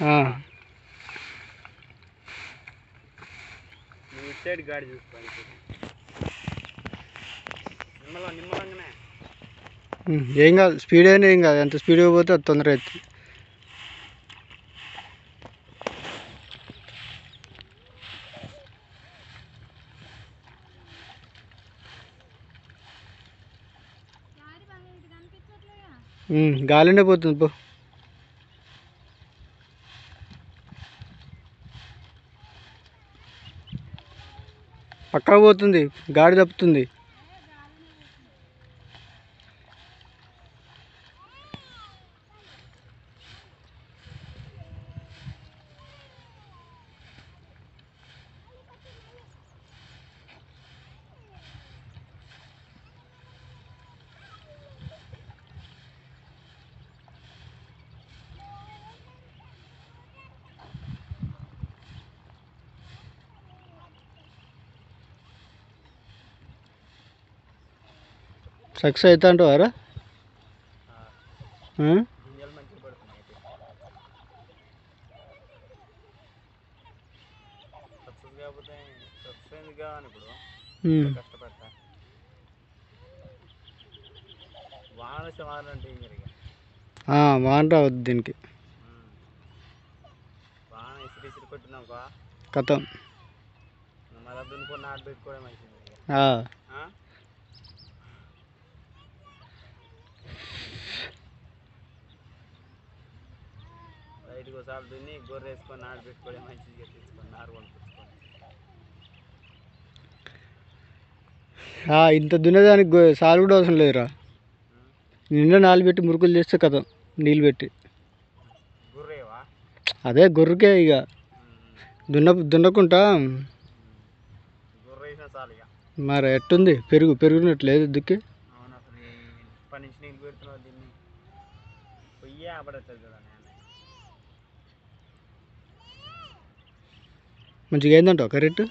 ఆ, నువ్వు ఇటు సైడ్ గాడి చూసుకోవాలి నిమ్మలం నిమ్మలంగానే ఉమ్, ఏం కాదు స్పీడ్ అయినా ఏం కాదు ఎంత స్పీడ్గా పోతే అది తొందరగా అవుతుంది ఉమ్, గాలినే పోతుంది పో పక్కా పోతుంది గాడి తప్పుతుంది సక్సెస్ అవుతా అంటావారా ఆ? గింజలు మంచిగా పడుతున్నాయి అయితే సక్సెస్ కాకపోతే సక్సెస్ ఎందుకు కావాలి ఇప్పుడు ఉమ్. కష్టపడతా వాన వాన అంటే ఏం జరిగా ఆ, వాన రావద్దు దీనికి వాన ఇసురు ఇసురు కొట్టినాక కథం మళ్ళీ దున్నుకొని నాటు పెట్టుకోవడం మంచిది ఇక. ఆ, ఆ? బయటకు ఒకసారి దున్ని గొర్రె వేసుకొని నాటు పెట్టుకోవడం మంచిది ఇక తీసుకొని నారు కొనుక్కొచ్చుకొని ఆ, ఇంత దున్నేదానికి గొ- సాలు కూడా అవసరం లేదురా నిన్న నాలుగు పెట్టి మురుకులు చేస్తే కథం నీళ్ళు పెట్టి గుర్రేవా అదే గొర్రెకే ఇక దున్న దున్నకుంటా గుర్ర వేసిన చాలు ఇక మరి ఎట్టుంది పెరుగు పెరుగునట్లేదు దుక్కి అవును అసలు ఈ ఇప్పటి నుంచి నీళ్ళు పెడుతున్నావు దీన్ని పొయ్యి ఆపడట్లేదు కదా నేను మంచిగా అయిందంటావు కరెక్ట్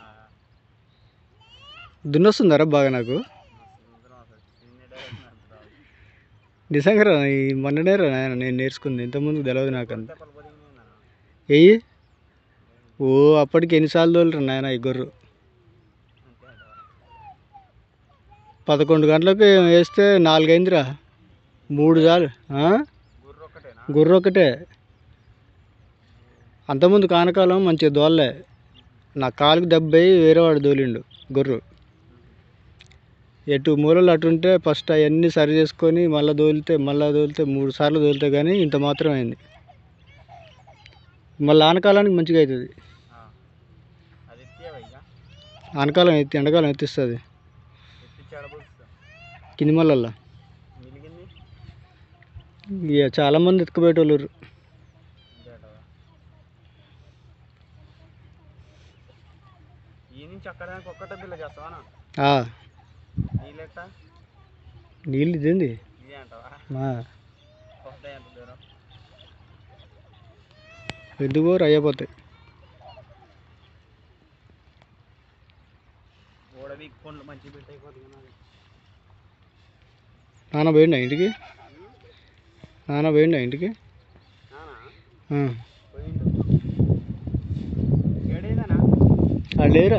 దున్నొస్తుందరా బాగా నాకు సముద్రం అసలు చిన్న డైరెక్షన్ అంటున్నావు నిజంగా రా, ఈ మొన్ననే రా నాయన నేను నేర్చుకుంది ఇంతకుముందు తెలియదు నాకు అంత తెప్పలు పొదిగినాయి నాన్న ఎయ్యి ఓ అప్పటికి ఎన్నిసార్లు తోలురా నాయన ఈ గొర్రె అంతే అంటావా పదకొండు గంటలకు వేస్తే నాలుగైందిరా మూడు చాలు ఆ? గుర్ర ఒక్కటేనా గొర్రె ఒకటే అంతకుముందు కానకాలం మంచిగా దోలలే నా కాలుకి దెబ్బ అయ్యి వేరేవాడు దోలిండు గొర్రె ఎటు మూలలు అటు ఉంటే ఫస్ట్ అవన్నీ సరి చేసుకొని మళ్ళీ దోలితే మళ్ళీ దోలితే మూడు సార్లు దోలితే కానీ ఇంత మాత్రం అయింది మళ్ళీ ఆనకాలానికి మంచిగా అవుతుంది ఆ. అది ఎత్తియావా ఇక ఆనకాలం ఎత్తి ఎండాకాలం ఎత్తిస్తుంది ఎత్తి చెడబుడుస్తా కింది మళ్ళల్లో మిలిగింది ఇక చాలామంది ఎత్తుకుపోయేటోళ్ళు అంతే అంటావా ఈ నుంచి అక్కడ దాకా ఒక్కటే బిల్ల చేస్తావా ఆ, నీళ్ళెట్ట నీళ్ళు ఇదేంది ఇదే అంటావా ఆ, వస్తాయి అంత దూరం ఎందుకు అయిపోతాయి ఓడవి కొండలు మంచి పెట్టాయి కొద్దిగా నాది. నాన్న పోయిండా ఇంటికి నాన్న పోయిండా ఇంటికి నానా ఆ. పోయిండు ఏడేదానా ఆ లేరా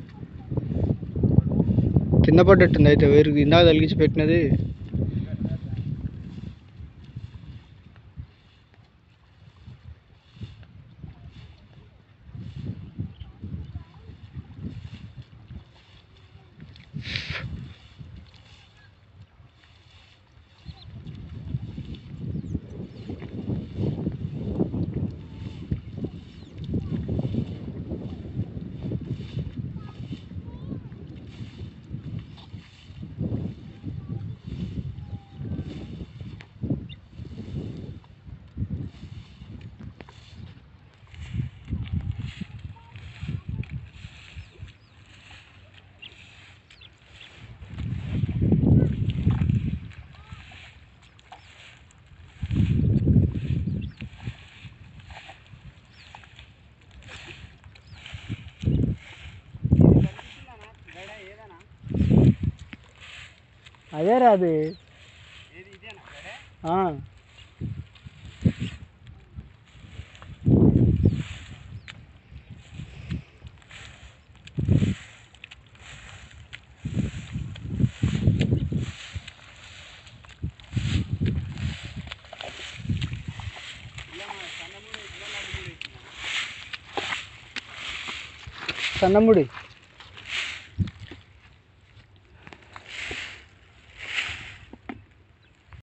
కింద పడ్డట్టుంది అయితే వేరు ఇందాక తలిగించి పెట్టినది అదేరా అది ఏది ఇదేనా గడే? ఆ. సన్నముడి